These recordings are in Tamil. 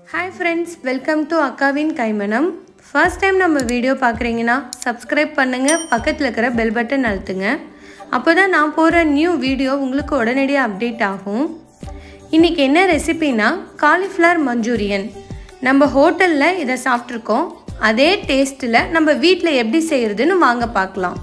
ஹாய் ஃப்ரெண்ட்ஸ் வெல்கம் டு அக்காவின் கைமணம் ஃபர்ஸ்ட் டைம் நம்ம வீடியோ பார்க்குறீங்கன்னா சப்ஸ்கிரைப் பண்ணுங்கள் பக்கத்தில் இருக்கிற பெல் பட்டன் அழுத்துங்க அப்போ தான் நான் போகிற நியூ வீடியோ உங்களுக்கு உடனடியாக அப்டேட் ஆகும் இன்றைக்கி என்ன ரெசிபினா காலிஃப்ளவர் மஞ்சூரியன் நம்ம ஹோட்டலில் இதை சாப்பிட்ருக்கோம் அதே டேஸ்ட்டில் நம்ம வீட்டில் எப்படி செய்கிறதுன்னு வாங்க பார்க்கலாம்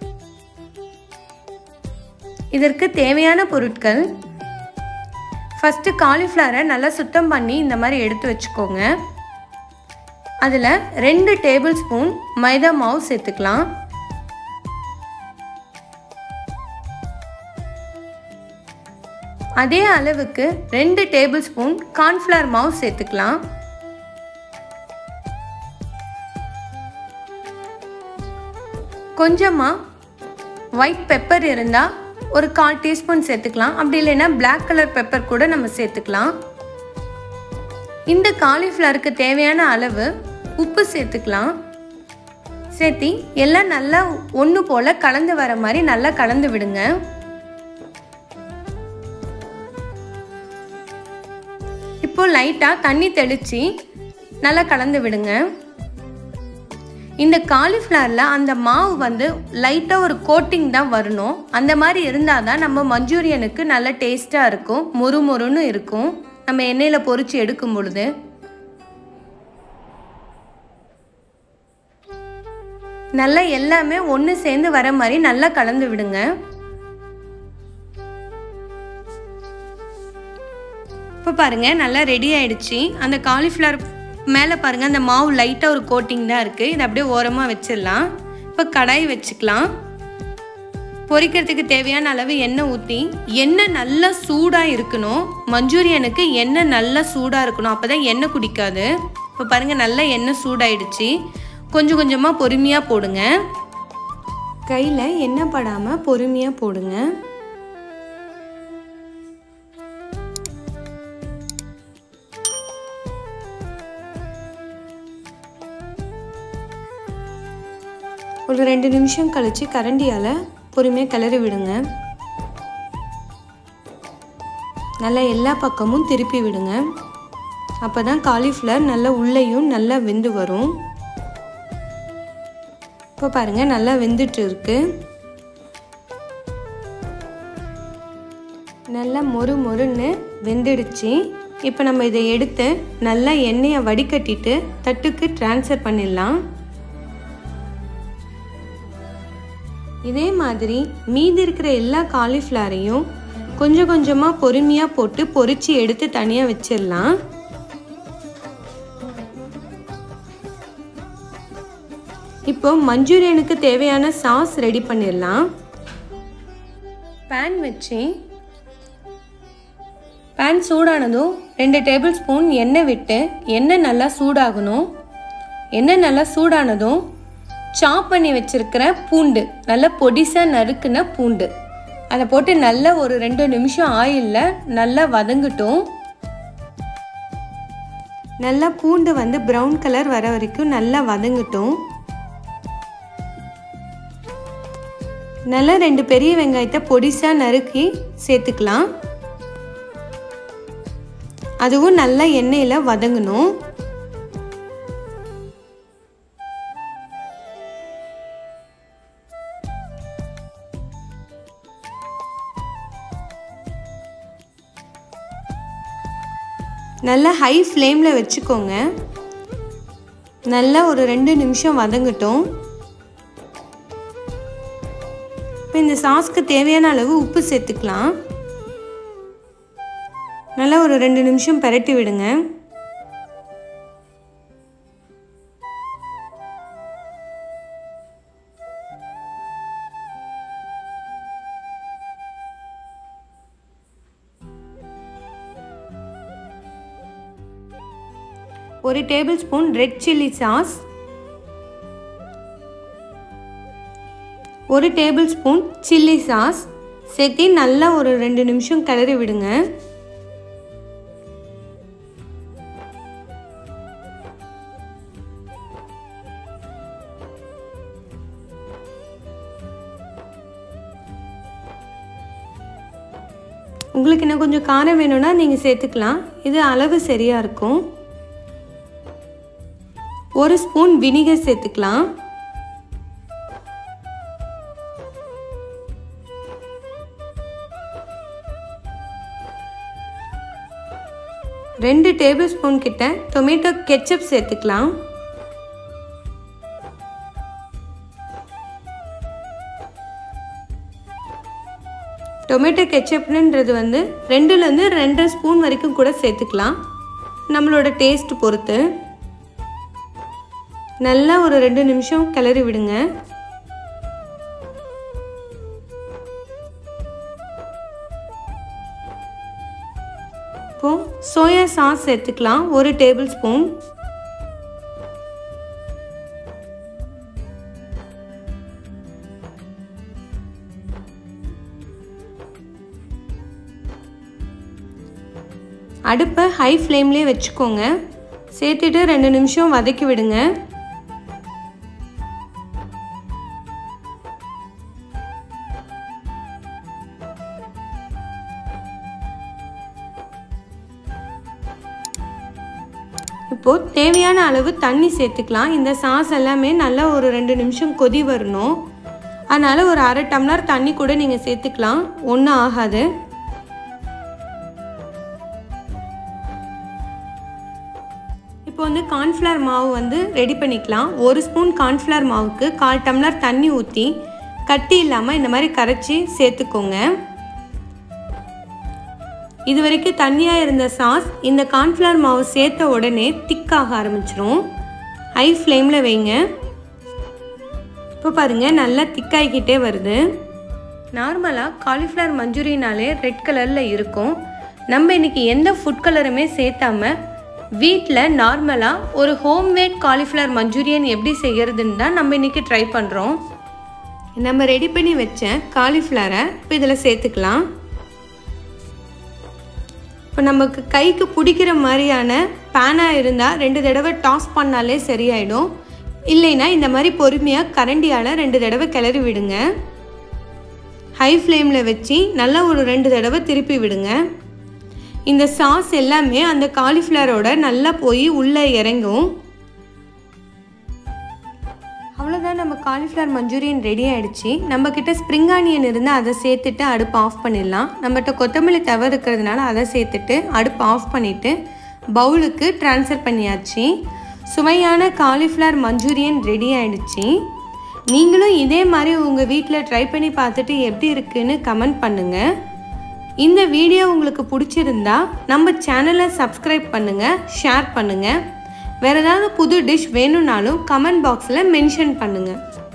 இதற்கு தேவையான பொருட்கள் ஃபஸ்ட்டு காலிஃப்ளவரை நல்லா சுத்தம் பண்ணி இந்த மாதிரி எடுத்து வச்சுக்கோங்க அதில் ரெண்டு டேபிள் ஸ்பூன் மைதா மாவு சேர்த்துக்கலாம் அதே அளவுக்கு ரெண்டு டேபிள் ஸ்பூன் கார்ன்ஃப்ளவர் மாவு சேர்த்துக்கலாம் கொஞ்சமாக ஒயிட் பெப்பர் இருந்தால் ஒரு கால் டீஸ்பூன் சேர்த்துக்கலாம் அப்படி இல்லைன்னா பிளாக் கலர் பெப்பர் கூட நம்ம சேர்த்துக்கலாம் இந்த காலிஃப்ளவருக்கு தேவையான அளவு உப்பு சேர்த்துக்கலாம் சேர்த்தி எல்லாம் நல்லா ஒன்று போல் கலந்து வர மாதிரி நல்லா கலந்து விடுங்க இப்போ லைட்டாக தண்ணி தெளித்து நல்லா கலந்து விடுங்க இந்த காலிஃப்ளவரில் அந்த மாவு வந்து லைட்டாக ஒரு கோட்டிங் தான் வரணும் அந்த மாதிரி இருந்தால் தான் நம்ம மஞ்சூரியனுக்கு நல்ல டேஸ்ட்டாக இருக்கும் மொறு மொறுன்னு இருக்கும் நம்ம எண்ணெயில் பொறிச்சு எடுக்கும் பொழுது நல்லா எல்லாமே ஒன்று சேர்ந்து வர மாதிரி நல்லா கலந்து விடுங்க இப்போ பாருங்கள் நல்லா ரெடி ஆயிடுச்சு அந்த காலிஃப்ளவர் மேலே பாருங்கள் அந்த மாவு லைட்டாக ஒரு கோட்டிங் தான் இருக்குது இதை அப்படியே ஓரமாக வச்சிடலாம் இப்போ கடாய் வச்சுக்கலாம் பொரிக்கிறதுக்கு தேவையான அளவு எண்ணெய் ஊற்றி எண்ணெய் நல்லா சூடாக இருக்கணும் மஞ்சூரியனுக்கு எண்ணெய் நல்லா சூடாக இருக்கணும் அப்போ தான் எண்ணெய் குடிக்காது இப்போ பாருங்கள் நல்லா எண்ணெய் சூடாயிடுச்சு கொஞ்சம் கொஞ்சமாக பொறுமையாக போடுங்க கையில் எண்ணெய் படாமல் பொறுமையாக போடுங்க ஒரு ரெண்டு நிமிஷம் கழித்து கரண்டியால் பொறுமையாக கிளறி விடுங்க நல்லா எல்லா பக்கமும் திருப்பி விடுங்க அப்போ தான் காலிஃப்ளவர் நல்லா உள்ளேயும் நல்லா வெந்து வரும் இப்போ பாருங்கள் நல்லா வெந்துட்டு இருக்கு நல்லா மொறு மொறுன்னு வெந்துடுச்சு இப்போ நம்ம இதை எடுத்து நல்லா எண்ணெயை வடிகட்டிட்டு தட்டுக்கு ட்ரான்ஸ்ஃபர் பண்ணிடலாம் இதே மாதிரி மீதி இருக்கிற எல்லா காலிஃப்ளவரையும் கொஞ்சம் கொஞ்சமாக பொறுமையாக போட்டு பொறிச்சு எடுத்து தனியாக வச்சிடலாம் இப்போ மஞ்சூரியனுக்கு தேவையான சாஸ் ரெடி பண்ணிடலாம் பேன் வச்சு பேன் சூடானதும் ரெண்டு டேபிள் ஸ்பூன் எண்ணெய் விட்டு எண்ணெய் நல்லா சூடாகணும் எண்ணெய் நல்லா சூடானதும் சாப் பண்ணி வச்சுருக்கிற பூண்டு நல்ல பொடிசாக நறுக்குன பூண்டு அதை போட்டு நல்லா ஒரு ரெண்டு நிமிஷம் ஆயிலில் நல்லா வதங்கட்டும் நல்லா பூண்டு வந்து ப்ரௌன் கலர் வர வரைக்கும் நல்லா வதங்கட்டும் நல்லா ரெண்டு பெரிய வெங்காயத்தை பொடிசாக நறுக்கி சேர்த்துக்கலாம் அதுவும் நல்லா எண்ணெயில் வதங்கணும் நல்லா ஹை ஃப்ளேமில் வச்சுக்கோங்க நல்லா ஒரு ரெண்டு நிமிஷம் வதங்கட்டும் இப்போ இந்த சாஸ்க்கு தேவையான அளவு உப்பு சேர்த்துக்கலாம் நல்லா ஒரு ரெண்டு நிமிஷம் பரட்டி விடுங்க ஒரு tablespoon red chilli sauce ஒரு டேபிள் ஸ்பூன் சில்லி சாஸ் சேர்த்து நல்லா ஒரு ரெண்டு நிமிஷம் கிளறி விடுங்க உங்களுக்கு இன்னும் கொஞ்சம் காரம் வேணும்னா நீங்கள் சேர்த்துக்கலாம் இது அளவு சரியாக இருக்கும் ஒரு ஸ்பூன் வினிகர் சேர்த்துக்கலாம் ரெண்டு டேபிள் ஸ்பூன் கிட்ட டொமேட்டோ கெச்சப் சேர்த்துக்கலாம் டொமேட்டோ கெச்சப்ன்றது வந்து ரெண்டுலேருந்து ரெண்டரை ஸ்பூன் வரைக்கும் கூட சேர்த்துக்கலாம் நம்மளோட டேஸ்ட் பொறுத்து நல்லா ஒரு ரெண்டு நிமிஷம் கிளறி விடுங்க இப்போ சோயா சாஸ் சேர்த்துக்கலாம் ஒரு டேபிள் ஸ்பூன் அடுப்பை ஹை ஃப்ளேம்லேயே வச்சுக்கோங்க சேர்த்துட்டு ரெண்டு நிமிஷம் வதக்கி விடுங்க இப்போது தேவையான அளவு தண்ணி சேர்த்துக்கலாம் இந்த சாஸ் எல்லாமே நல்லா ஒரு ரெண்டு நிமிஷம் கொதி வரணும் அதனால் ஒரு அரை டம்ளர் தண்ணி கூட நீங்கள் சேர்த்துக்கலாம் ஒன்றும் ஆகாது இப்போ வந்து கார்ன்ஃப்ளவர் மாவு வந்து ரெடி பண்ணிக்கலாம் ஒரு ஸ்பூன் கார்ன்ஃப்ளவர் மாவுக்கு கால் டம்ளர் தண்ணி ஊற்றி கட்டி இல்லாமல் இந்த மாதிரி கரைச்சி சேர்த்துக்கோங்க இது வரைக்கும் தண்ணியாக இருந்த சாஸ் இந்த கார்ன்ஃப்ளவர் மாவு சேர்த்த உடனே திக்காக ஆரம்பிச்சிரும் ஹை ஃப்ளேமில் வைங்க இப்போ பாருங்கள் நல்லா திக்காகிக்கிட்டே வருது நார்மலாக காலிஃப்ளவர் மஞ்சூரியனாலே ரெட் கலரில் இருக்கும் நம்ம இன்றைக்கி எந்த ஃபுட் கலருமே சேர்த்தாம வீட்டில் நார்மலாக ஒரு ஹோம்மேட் காலிஃப்ளவர் மஞ்சூரியன் எப்படி செய்கிறதுன்னு தான் நம்ம இன்றைக்கி ட்ரை பண்ணுறோம் நம்ம ரெடி பண்ணி வச்ச காலிஃப்ளவரை இப்போ இதில் சேர்த்துக்கலாம் இப்போ நமக்கு கைக்கு பிடிக்கிற மாதிரியான பேனாக இருந்தால் ரெண்டு தடவை டாஸ் பண்ணாலே சரியாயிடும் இல்லைன்னா இந்த மாதிரி பொறுமையாக கரண்டியால் ரெண்டு தடவை கிளறி விடுங்க ஹை ஃப்ளேமில் வச்சு நல்லா ஒரு ரெண்டு தடவை திருப்பி விடுங்க இந்த சாஸ் எல்லாமே அந்த காலிஃப்ளவரோட நல்லா போய் உள்ளே இறங்கும் அவ்வளோதான் நம்ம காலிஃப்ளவர் மஞ்சூரியன் ரெடி ஆகிடுச்சு நம்மக்கிட்ட ஸ்ப்ரிங் ஆனியன் இருந்தால் அதை சேர்த்துட்டு அடுப்பு ஆஃப் பண்ணிடலாம் நம்மகிட்ட கொத்தமல்லி தவறு இருக்கிறதுனால அதை சேர்த்துட்டு அடுப்பு ஆஃப் பண்ணிவிட்டு பவுலுக்கு ட்ரான்ஸ்ஃபர் பண்ணியாச்சு சுவையான காலிஃப்ளவர் மஞ்சூரியன் ரெடி ஆகிடுச்சு நீங்களும் இதே மாதிரி உங்கள் வீட்டில் ட்ரை பண்ணி பார்த்துட்டு எப்படி இருக்குன்னு கமெண்ட் பண்ணுங்கள் இந்த வீடியோ உங்களுக்கு பிடிச்சிருந்தா நம்ம சேனலை சப்ஸ்கிரைப் பண்ணுங்கள் ஷேர் பண்ணுங்கள் வேறு ஏதாவது புது டிஷ் வேணும்னாலும் கமெண்ட் பாக்ஸில் மென்ஷன் பண்ணுங்கள்